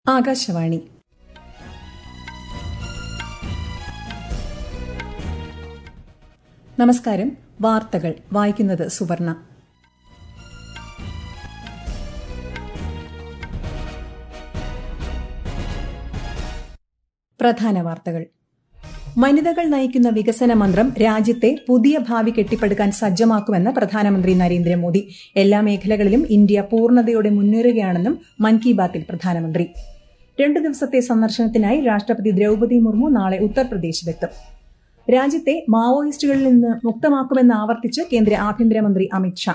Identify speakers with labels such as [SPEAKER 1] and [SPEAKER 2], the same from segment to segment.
[SPEAKER 1] ആകാശവാണി നമസ്കാരം വാർത്തകൾ വായിക്കുന്നത് സുവർണ പ്രധാന വാർത്തകൾ വനിതകൾ നയിക്കുന്ന വികസന മന്ത്രം രാജ്യത്തെ പുതിയ ഭാവി കെട്ടിപ്പടുക്കാൻ സജ്ജമാക്കുമെന്ന് പ്രധാനമന്ത്രി നരേന്ദ്രമോദി എല്ലാ മേഖലകളിലും ഇന്ത്യ പൂർണ്ണതയോടെ മുന്നേറുകയാണെന്നും മൻ കി ബാത്തിൽ പ്രധാനമന്ത്രി രണ്ടു ദിവസത്തെ സന്ദർശനത്തിനായി രാഷ്ട്രപതി ദ്രൌപദി മുർമു നാളെ ഉത്തർപ്രദേശിലെത്തും രാജ്യത്തെ മാവോയിസ്റ്റുകളിൽ നിന്ന് മുക്തമാക്കുമെന്ന് ആവർത്തിച്ച് കേന്ദ്ര ആഭ്യന്തരമന്ത്രി അമിത്ഷാ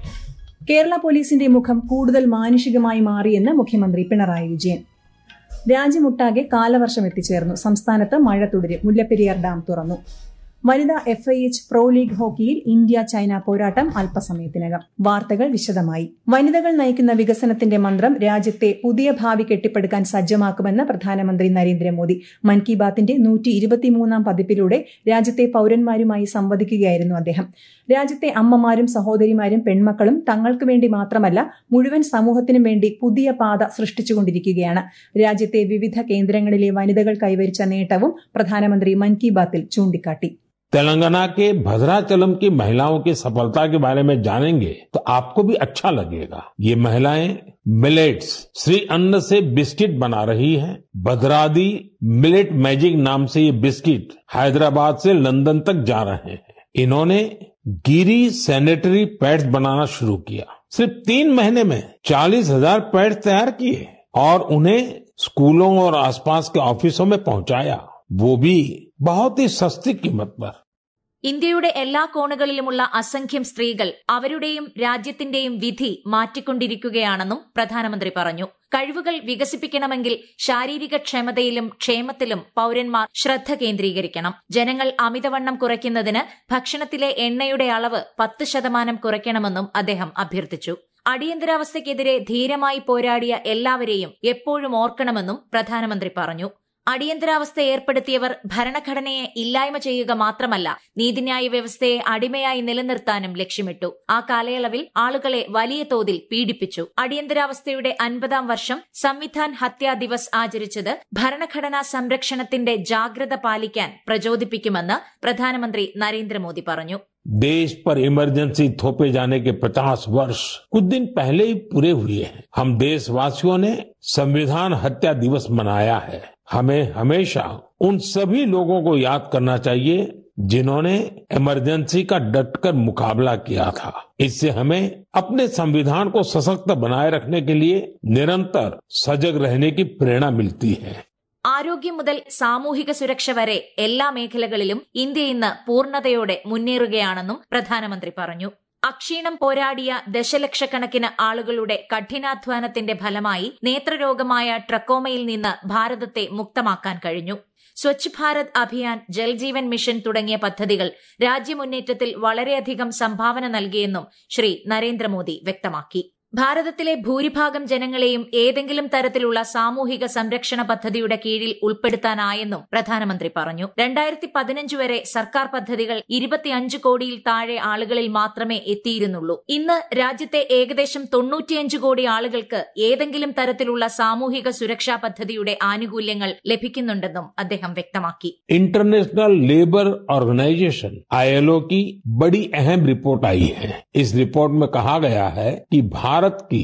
[SPEAKER 1] കേരള പോലീസിന്റെ മുഖം കൂടുതൽ മാനുഷികമായി മാറിയെന്ന് മുഖ്യമന്ത്രി പിണറായി വിജയൻ രാജ്യമൊട്ടാകെ കാലവർഷം എത്തിച്ചേർന്നു സംസ്ഥാനത്ത് മഴ തുടരും മുല്ലപ്പെരിയാർ ഡാം തുറന്നു വനിതാ F I H pro league ഹോക്കിയിൽ ഇന്ത്യ ചൈന പോരാട്ടം അല്പസമയത്തിനകം വാർത്തകൾ വിശദമായി വനിതകൾ നയിക്കുന്ന വികസനത്തിന്റെ മന്ത്രം രാജ്യത്തെ പുതിയ ഭാവി കെട്ടിപ്പടുക്കാൻ സജ്ജമാക്കുമെന്ന് പ്രധാനമന്ത്രി നരേന്ദ്രമോദി മൻ കി ബാത്തിന്റെ നൂറ്റി ഇരുപത്തിമൂന്നാം പതിപ്പിലൂടെ രാജ്യത്തെ പൌരന്മാരുമായി സംവദിക്കുകയായിരുന്നു അദ്ദേഹം രാജ്യത്തെ അമ്മമാരും സഹോദരിമാരും പെൺമക്കളും തങ്ങൾക്ക് വേണ്ടി മാത്രമല്ല മുഴുവൻ സമൂഹത്തിനും വേണ്ടി പുതിയ പാത സൃഷ്ടിച്ചുകൊണ്ടിരിക്കുകയാണ് രാജ്യത്തെ വിവിധ കേന്ദ്രങ്ങളിലെ വനിതകൾ കൈവരിച്ച നേട്ടവും പ്രധാനമന്ത്രി മൻ കി ബാത്തിൽ ചൂണ്ടിക്കാട്ടി
[SPEAKER 2] तेलंगाना के भद्राचलम की महिलाओं की सफलता के बारे में जानेंगे तो आपको भी अच्छा लगेगा ये महिलाएं मिलेट्स श्री अन्न से बिस्किट बना रही हैं भद्रादी मिलेट मैजिक नाम से ये बिस्किट हैदराबाद से लंदन तक जा रहे हैं इन्होंने गिरी सैनिटरी पैड्स बनाना शुरू किया सिर्फ तीन महीने में चालीस हजार पैड्स तैयार किए और उन्हें स्कूलों और आसपास के ऑफिसों में पहुंचाया वो भी बहुत ही सस्ती कीमत पर
[SPEAKER 3] ഇന്ത്യയുടെ എല്ലാ കോണുകളിലുമുള്ള അസംഖ്യം സ്ത്രീകൾ അവരുടെയും രാജ്യത്തിന്റെയും വിധി മാറ്റിക്കൊണ്ടിരിക്കുകയാണെന്നും പ്രധാനമന്ത്രി പറഞ്ഞു കഴിവുകൾ വികസിപ്പിക്കണമെങ്കിൽ ശാരീരിക ക്ഷമതയിലും ക്ഷേമത്തിലും പൌരന്മാർ ശ്രദ്ധ കേന്ദ്രീകരിക്കണം ജനങ്ങൾ അമിതവണ്ണം കുറയ്ക്കുന്നതിന് ഭക്ഷണത്തിലെ എണ്ണയുടെ അളവ് പത്ത് ശതമാനം കുറയ്ക്കണമെന്നും അദ്ദേഹം അഭ്യർത്ഥിച്ചു അടിയന്തരാവസ്ഥയ്ക്കെതിരെ ധീരമായി പോരാടിയ എല്ലാവരെയും എപ്പോഴും ഓർക്കണമെന്നും പ്രധാനമന്ത്രി പറഞ്ഞു അടിയന്തരാവസ്ഥ ഏർപ്പെടുത്തിയവർ ഭരണഘടനയെ ഇല്ലായ്മ ചെയ്യുക മാത്രമല്ല നീതിന്യായ വ്യവസ്ഥയെ അടിമയായി നിലനിർത്താനും ലക്ഷ്യമിട്ടു ആ കാലയളവിൽ ആളുകളെ വലിയ തോതിൽ പീഡിപ്പിച്ചു അടിയന്തരാവസ്ഥയുടെ അൻപതാം വർഷം സംവിധാൻ ഹത്യാ ദിവസ് ആചരിച്ചത് ഭരണഘടനാ സംരക്ഷണത്തിന്റെ ജാഗ്രത പാലിക്കാൻ പ്രചോദിപ്പിക്കുമെന്ന് പ്രധാനമന്ത്രി നരേന്ദ്രമോദി പറഞ്ഞു
[SPEAKER 2] देश पर इमरजेंसी थोपे जाने के 50 वर्ष कुछ दिन पहले ही पूरे हुए हैं हम देशवासियों ने संविधान हत्या दिवस मनाया है हमें हमेशा उन सभी लोगों को याद करना चाहिए जिन्होंने इमरजेंसी का डटकर मुकाबला किया था इससे हमें अपने संविधान को सशक्त बनाए रखने के लिए निरंतर सजग रहने की प्रेरणा मिलती है
[SPEAKER 3] ആരോഗ്യം മുതൽ സാമൂഹിക സുരക്ഷ വരെ എല്ലാ മേഖലകളിലും ഇന്ത്യ ഇന്ന് പൂർണ്ണതയോടെ മുന്നേറുകയാണെന്നും പ്രധാനമന്ത്രി പറഞ്ഞു അക്ഷീണം പോരാടിയ ദശലക്ഷക്കണക്കിന് ആളുകളുടെ കഠിനാധ്വാനത്തിന്റെ ഫലമായി നേത്രരോഗമായ ട്രക്കോമയിൽ നിന്ന് ഭാരതത്തെ മുക്തമാക്കാൻ കഴിഞ്ഞു സ്വച്ഛ് ഭാരത് അഭിയാൻ ജൽജീവൻ മിഷൻ തുടങ്ങിയ പദ്ധതികൾ രാജ്യമുന്നേറ്റത്തിൽ വളരെയധികം സംഭാവന നൽകിയെന്നും ശ്രീ നരേന്ദ്രമോദി വ്യക്തമാക്കി ഭാരതത്തിലെ ഭൂരിഭാഗം ജനങ്ങളെയും ഏതെങ്കിലും തരത്തിലുള്ള സാമൂഹിക സംരക്ഷണ പദ്ധതിയുടെ കീഴിൽ ഉൾപ്പെടുത്താനായെന്നും പ്രധാനമന്ത്രി പറഞ്ഞു രണ്ടായിരത്തി പതിനഞ്ച് വരെ സർക്കാർ പദ്ധതികൾ ഇരുപത്തിയഞ്ച് കോടിയിൽ താഴെ ആളുകളിൽ മാത്രമേ എത്തിയിരുന്നുള്ളൂ ഇന്ന് രാജ്യത്തെ ഏകദേശം തൊണ്ണൂറ്റിയഞ്ച് കോടി ആളുകൾക്ക് ഏതെങ്കിലും തരത്തിലുള്ള സാമൂഹിക സുരക്ഷാ പദ്ധതിയുടെ ആനുകൂല്യങ്ങൾ ലഭിക്കുന്നുണ്ടെന്നും അദ്ദേഹം വ്യക്തമാക്കി
[SPEAKER 2] इंटरनेशनल लेबर ऑर्गेनाइजेशन आईएलओ की बड़ी अहम रिपोर्ट आई है इस रिपोर्ट में कहा गया है कि भारत की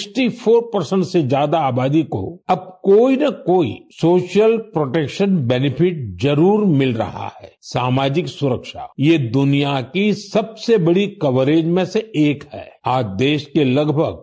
[SPEAKER 2] 64 परसेंट से ज्यादा आबादी को अब कोई न कोई सोशल प्रोटेक्शन बेनिफिट जरूर मिल रहा है सामाजिक सुरक्षा ये दुनिया की सबसे बड़ी कवरेज में से एक है आज देश के लगभग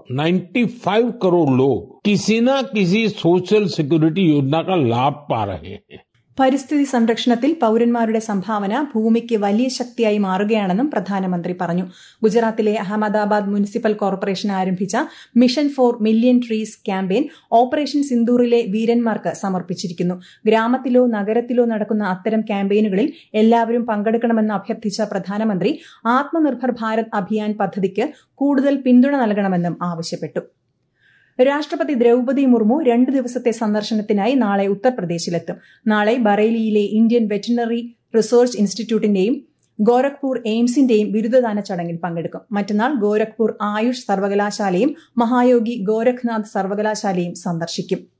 [SPEAKER 2] 95 करोड़ लोग किसी न किसी सोशल सिक्योरिटी योजना का लाभ पा रहे हैं
[SPEAKER 1] പരിസ്ഥിതി സംരക്ഷണത്തിൽ പൌരന്മാരുടെ സംഭാവന ഭൂമിക്ക് വലിയ ശക്തിയായി മാറുകയാണെന്നും പ്രധാനമന്ത്രി പറഞ്ഞു ഗുജറാത്തിലെ അഹമ്മദാബാദ് മുനിസിപ്പൽ കോർപ്പറേഷൻ ആരംഭിച്ച mission for million trees campaign operation സിന്ദൂറിലെ വീരന്മാർക്ക് സമർപ്പിച്ചിരിക്കുന്നു ഗ്രാമത്തിലോ നഗരത്തിലോ നടക്കുന്ന അത്തരം ക്യാമ്പയിനുകളിൽ എല്ലാവരും പങ്കെടുക്കണമെന്ന് അഭ്യർത്ഥിച്ച പ്രധാനമന്ത്രി ആത്മനിർഭർ ഭാരത് അഭിയാൻ പദ്ധതിക്ക് കൂടുതൽ പിന്തുണ നൽകണമെന്നും ആവശ്യപ്പെട്ടു രാഷ്ട്രപതി ദ്രൌപദി മുർമു രണ്ട് ദിവസത്തെ സന്ദർശനത്തിനായി നാളെ ഉത്തർപ്രദേശിലെത്തും നാളെ ബറേലിയിലെ ഇന്ത്യൻ വെറ്റിനറി റിസർച്ച് ഇൻസ്റ്റിറ്റ്യൂട്ടിന്റെയും ഗോരഖ്പൂർ എയിംസിന്റെയും ബിരുദദാന ചടങ്ങിൽ പങ്കെടുക്കും മറ്റന്നാൾ ഗോരഖ്പൂർ ആയുഷ് സർവകലാശാലയും മഹായോഗി ഗോരഖ്നാഥ് സർവകലാശാലയും സന്ദർശിക്കും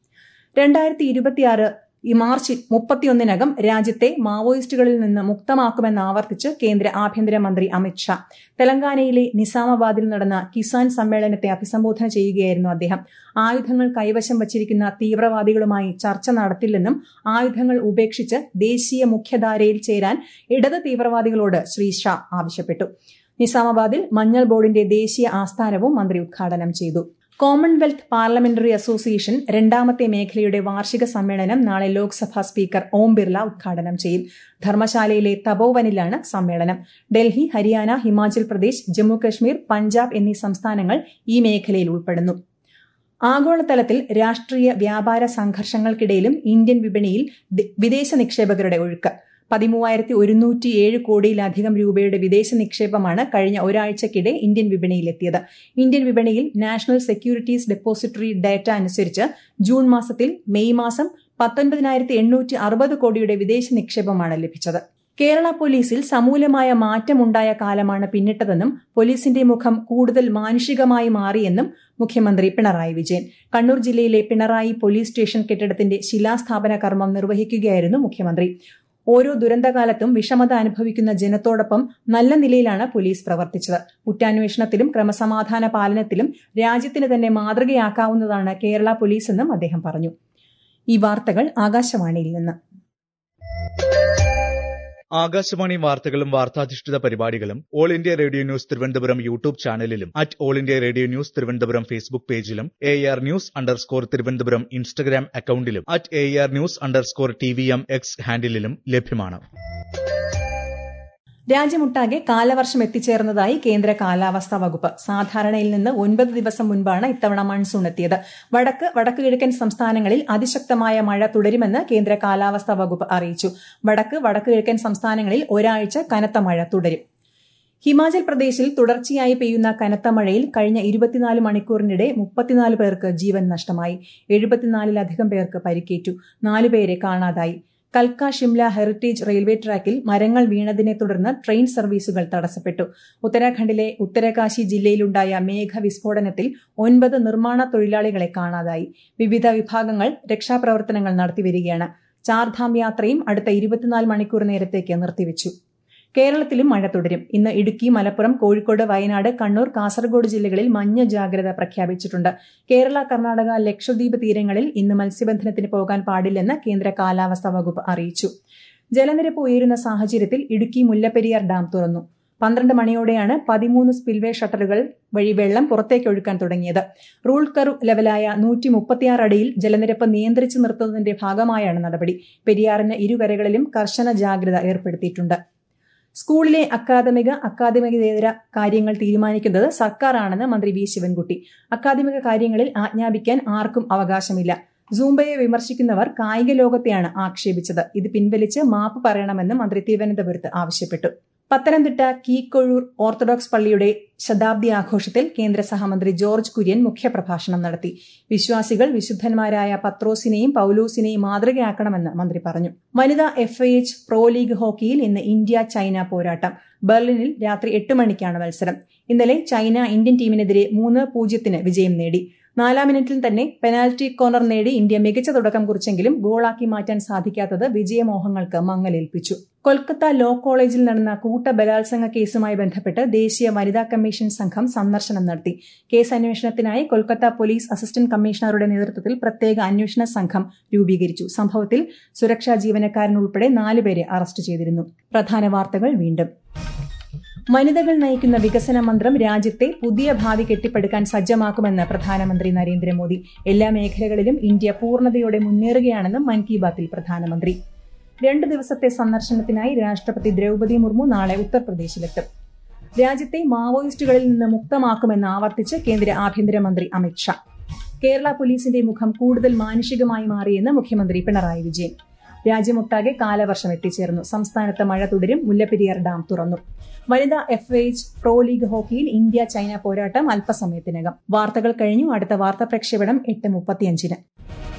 [SPEAKER 1] രണ്ടായിരത്തി ഇരുപത്തിയാറ് ഈ മാർച്ച് മുപ്പത്തിയൊന്നിനകം രാജ്യത്തെ മാവോയിസ്റ്റുകളിൽ നിന്ന് മുക്തമാക്കുമെന്ന് ആവർത്തിച്ച് കേന്ദ്ര ആഭ്യന്തരമന്ത്രി അമിത്ഷാ തെലങ്കാനയിലെ നിസാമാബാദിൽ നടന്ന കിസാൻ സമ്മേളനത്തെ അഭിസംബോധന ചെയ്യുകയായിരുന്നു അദ്ദേഹം ആയുധങ്ങൾ കൈവശം വച്ചിരിക്കുന്ന തീവ്രവാദികളുമായി ചർച്ച നടത്തില്ലെന്നും ആയുധങ്ങൾ ഉപേക്ഷിച്ച് ദേശീയ മുഖ്യധാരയിൽ ചേരാൻ ഇടത് തീവ്രവാദികളോട് ശ്രീ ഷാ ആവശ്യപ്പെട്ടു നിസാമാബാദിൽ മഞ്ഞൾ ബോർഡിന്റെ ദേശീയ ആസ്ഥാനവും മന്ത്രി ഉദ്ഘാടനം ചെയ്തു കോമൺവെൽത്ത് പാർലമെന്ററി അസോസിയേഷൻ രണ്ടാമത്തെ മേഖലയുടെ വാർഷിക സമ്മേളനം നാളെ ലോക്സഭാ സ്പീക്കർ ഓം ബിർല ഉദ്ഘാടനം ചെയ്യും ധർമ്മശാലയിലെ തപോവനിലാണ് സമ്മേളനം ഡൽഹി ഹരിയാന ഹിമാചൽ പ്രദേശ് ജമ്മുകശ്മീർ പഞ്ചാബ് എന്നീ സംസ്ഥാനങ്ങൾ ഈ മേഖലയിൽ ഉൾപ്പെടുന്നു ആഗോളതലത്തിൽ രാഷ്ട്രീയ വ്യാപാര സംഘർഷങ്ങൾക്കിടയിലും ഇന്ത്യൻ വിപണിയിൽ വിദേശ നിക്ഷേപകരുടെ ഒഴുക്ക് പതിമൂവായിരത്തി ഒരുന്നൂറ്റി ഏഴ് കോടിയിലധികം രൂപയുടെ വിദേശ നിക്ഷേപമാണ് കഴിഞ്ഞ ഒരാഴ്ചക്കിടെ ഇന്ത്യൻ വിപണിയിലെത്തിയത് ഇന്ത്യൻ വിപണിയിൽ നാഷണൽ സെക്യൂരിറ്റീസ് ഡെപ്പോസിറ്ററി ഡാറ്റ അനുസരിച്ച് ജൂൺ മാസത്തിൽ മെയ് മാസം പത്തൊൻപതിനായിരത്തി എണ്ണൂറ്റി അറുപത് കോടിയുടെ വിദേശ നിക്ഷേപമാണ് ലഭിച്ചത് കേരള പോലീസിൽ സമൂലമായ മാറ്റമുണ്ടായ കാലമാണ് പിന്നിട്ടതെന്നും പോലീസിന്റെ മുഖം കൂടുതൽ മാനുഷികമായി മാറിയെന്നും മുഖ്യമന്ത്രി പിണറായി വിജയൻ കണ്ണൂർ ജില്ലയിലെ പിണറായി പോലീസ് സ്റ്റേഷൻ കെട്ടിടത്തിന്റെ ശിലാസ്ഥാപന കർമ്മം നിർവഹിക്കുകയായിരുന്നു മുഖ്യമന്ത്രി ഓരോ ദുരന്തകാലത്തും വിഷമത അനുഭവിക്കുന്ന ജനത്തോടൊപ്പം നല്ല നിലയിലാണ് പോലീസ് പ്രവർത്തിച്ചത് കുറ്റാന്വേഷണത്തിലും ക്രമസമാധാന പാലനത്തിലും രാജ്യത്തിന് തന്നെ മാതൃകയാക്കാവുന്നതാണ് കേരള പോലീസ് എന്നും അദ്ദേഹം പറഞ്ഞു ഈ വാർത്തകൾ ആകാശവാണിയിൽ നിന്ന്
[SPEAKER 4] ആകാശവാണി വാർത്തകളും വാർത്താധിഷ്ഠിത പരിപാടികളും all India radio news Thiruvananthapuram YouTube ചാനലിലും at all India radio news Thiruvananthapuram Facebook പേജിലും A R news underscore Thiruvananthapuram Instagram അക്കൌണ്ടിലും at A R news underscore T V M X ഹാൻഡിലും ലഭ്യമാണ്
[SPEAKER 1] രാജ്യമൊട്ടാകെ കാലവർഷം എത്തിച്ചേർന്നതായി കേന്ദ്ര കാലാവസ്ഥാ വകുപ്പ് സാധാരണയിൽ നിന്ന് ഒൻപത് ദിവസം മുൻപാണ് ഇത്തവണ മൺസൂൺ എത്തിയത് വടക്ക് വടക്ക് കിഴക്കൻ സംസ്ഥാനങ്ങളിൽ അതിശക്തമായ മഴ തുടരുമെന്ന് കേന്ദ്ര കാലാവസ്ഥാ വകുപ്പ് അറിയിച്ചു വടക്ക് വടക്ക് കിഴക്കൻ സംസ്ഥാനങ്ങളിൽ ഒരാഴ്ച കനത്ത മഴ തുടരും ഹിമാചൽ പ്രദേശിൽ തുടർച്ചയായി പെയ്യുന്ന കനത്ത മഴയിൽ കഴിഞ്ഞ ഇരുപത്തിനാല് മണിക്കൂറിനിടെ മുപ്പത്തിനാല് പേർക്ക് ജീവൻ നഷ്ടമായി എഴുപത്തിനാലിലധികം പേർക്ക് പരിക്കേറ്റു നാലുപേരെ കാണാതായി കൽക്ക ഷിംല ഹെറിറ്റേജ് റെയിൽവേ ട്രാക്കിൽ മരങ്ങൾ വീണതിനെ തുടർന്ന് ട്രെയിൻ സർവീസുകൾ തടസ്സപ്പെട്ടു ഉത്തരാഖണ്ഡിലെ ഉത്തരകാശി ജില്ലയിലുണ്ടായ മേഘവിസ്ഫോടനത്തിൽ ഒൻപത് നിർമ്മാണ തൊഴിലാളികളെ കാണാതായി വിവിധ വിഭാഗങ്ങൾ രക്ഷാപ്രവർത്തനങ്ങൾ നടത്തിവരികയാണ് ചാർധാം യാത്രയും അടുത്ത ഇരുപത്തിനാല് മണിക്കൂർ നേരത്തേക്ക് നിർത്തിവച്ചു കേരളത്തിലും മഴ തുടരും ഇന്ന് ഇടുക്കി മലപ്പുറം കോഴിക്കോട് വയനാട് കണ്ണൂർ കാസർഗോഡ് ജില്ലകളിൽ മഞ്ഞ ജാഗ്രത പ്രഖ്യാപിച്ചിട്ടുണ്ട് കേരള കർണാടക ലക്ഷദ്വീപ് തീരങ്ങളിൽ ഇന്ന് മത്സ്യബന്ധനത്തിന് പോകാൻ പാടില്ലെന്ന് കേന്ദ്ര കാലാവസ്ഥാ വകുപ്പ് അറിയിച്ചു ജലനിരപ്പ് ഉയരുന്ന സാഹചര്യത്തിൽ ഇടുക്കി മുല്ലപ്പെരിയാർ ഡാം തുറന്നു പന്ത്രണ്ട് മണിയോടെയാണ് പതിമൂന്ന് സ്പിൽവേ ഷട്ടറുകൾ വഴി വെള്ളം പുറത്തേക്ക് ഒഴുക്കാൻ തുടങ്ങിയത് റൂൾ കർവ് ലെവലായ നൂറ്റി മുപ്പത്തിയാറ് അടിയിൽ ജലനിരപ്പ് നിയന്ത്രിച്ചു നിർത്തുന്നതിന്റെ ഭാഗമായാണ് നടപടി പെരിയാറിന് ഇരുകരകളിലും കർശന ജാഗ്രത ഏർപ്പെടുത്തിയിട്ടുണ്ട് സ്കൂളിലെ അക്കാദമിക അക്കാദമികേതര കാര്യങ്ങൾ തീരുമാനിക്കുന്നത് സർക്കാരാണെന്ന് മന്ത്രി വി ശിവൻകുട്ടി അക്കാദമിക കാര്യങ്ങളിൽ ആജ്ഞാപിക്കാൻ ആർക്കും അവകാശമില്ല സൂംബയെ വിമർശിക്കുന്നവർ കായിക ലോകത്തെയാണ് ആക്ഷേപിച്ചത് ഇത് പിൻവലിച്ച് മാപ്പ് പറയണമെന്ന് മന്ത്രി തിരുവനന്തപുരത്ത് ആവശ്യപ്പെട്ടു പത്തനംതിട്ട കീക്കൊഴൂർ ഓർത്തഡോക്സ് പള്ളിയുടെ ശതാബ്ദി ആഘോഷത്തിൽ കേന്ദ്ര സഹമന്ത്രി ജോർജ് കുര്യൻ മുഖ്യപ്രഭാഷണം നടത്തി വിശ്വാസികൾ വിശുദ്ധന്മാരായ പത്രോസിനെയും പൌലൂസിനെയും മാതൃകയാക്കണമെന്ന് മന്ത്രി പറഞ്ഞു വനിതാ F I H pro league ഹോക്കിയിൽ ഇന്ന് ഇന്ത്യ ചൈന പോരാട്ടം ബെർലിനിൽ രാത്രി എട്ട് മണിക്കാണ് മത്സരം ഇന്നലെ ചൈന ഇന്ത്യൻ ടീമിനെതിരെ മൂന്ന് പൂജ്യത്തിന് വിജയം നേടി നാലാം മിനിറ്റിൽ തന്നെ പെനാൽറ്റി കോർണർ നേടി ഇന്ത്യ മികച്ച തുടക്കം കുറിച്ചെങ്കിലും ഗോളാക്കി മാറ്റാൻ സാധിക്കാത്തത് വിജയമോഹങ്ങൾക്ക് മങ്ങലേൽപ്പിച്ചു കൊൽക്കത്ത ലോ കോളേജിൽ നടന്ന കൂട്ട ബലാത്സംഗ കേസുമായി ബന്ധപ്പെട്ട് ദേശീയ വനിതാ കമ്മീഷൻ സംഘം സന്ദർശനം നടത്തി കേസ് അന്വേഷണത്തിനായി കൊൽക്കത്ത പോലീസ് അസിസ്റ്റന്റ് കമ്മീഷണറുടെ നേതൃത്വത്തിൽ പ്രത്യേക അന്വേഷണ സംഘം രൂപീകരിച്ചു സംഭവത്തിൽ സുരക്ഷാ ജീവനക്കാരൻ ഉൾപ്പെടെ നാലുപേരെ അറസ്റ്റ് ചെയ്തിരുന്നു പ്രധാന വാർത്തകൾ വീണ്ടും വനിതകൾ നയിക്കുന്ന വികസന മന്ത്രം രാജ്യത്തെ പുതിയ ഭാവി കെട്ടിപ്പടുക്കാൻ സജ്ജമാക്കുമെന്ന് പ്രധാനമന്ത്രി നരേന്ദ്രമോദി എല്ലാ മേഖലകളിലും ഇന്ത്യ പൂർണ്ണതയോടെ മുന്നേറുകയാണെന്നും മൻ കി ബാത്തിൽ പ്രധാനമന്ത്രി രണ്ട് ദിവസത്തെ സന്ദർശനത്തിനായി രാഷ്ട്രപതി ദ്രൌപതി മുർമു നാളെ ഉത്തർപ്രദേശിലെത്തും രാജ്യത്തെ മാവോയിസ്റ്റുകളിൽ നിന്ന് മുക്തമാക്കുമെന്ന് ആവർത്തിച്ച് കേന്ദ്ര ആഭ്യന്തരമന്ത്രി അമിത്ഷാ കേരള പോലീസിന്റെ മുഖം കൂടുതൽ മാനുഷികമായി മാറിയെന്ന് മുഖ്യമന്ത്രി പിണറായി വിജയൻ രാജ്യമൊട്ടാകെ കാലവർഷം എത്തിച്ചേർന്നു സംസ്ഥാനത്ത് മഴ തുടരും മുല്ലപ്പെരിയാർ ഡാം തുറന്നു വനിതാ എഫ് എച്ച് പ്രോ ലീഗ് ഹോക്കിയിൽ ഇന്ത്യ ചൈന പോരാട്ടം അല്പസമയത്തിനകം വാർത്തകൾ കഴിഞ്ഞു അടുത്ത വാർത്താ പ്രക്ഷേപണം എട്ട് മുപ്പത്തിയഞ്ചിന്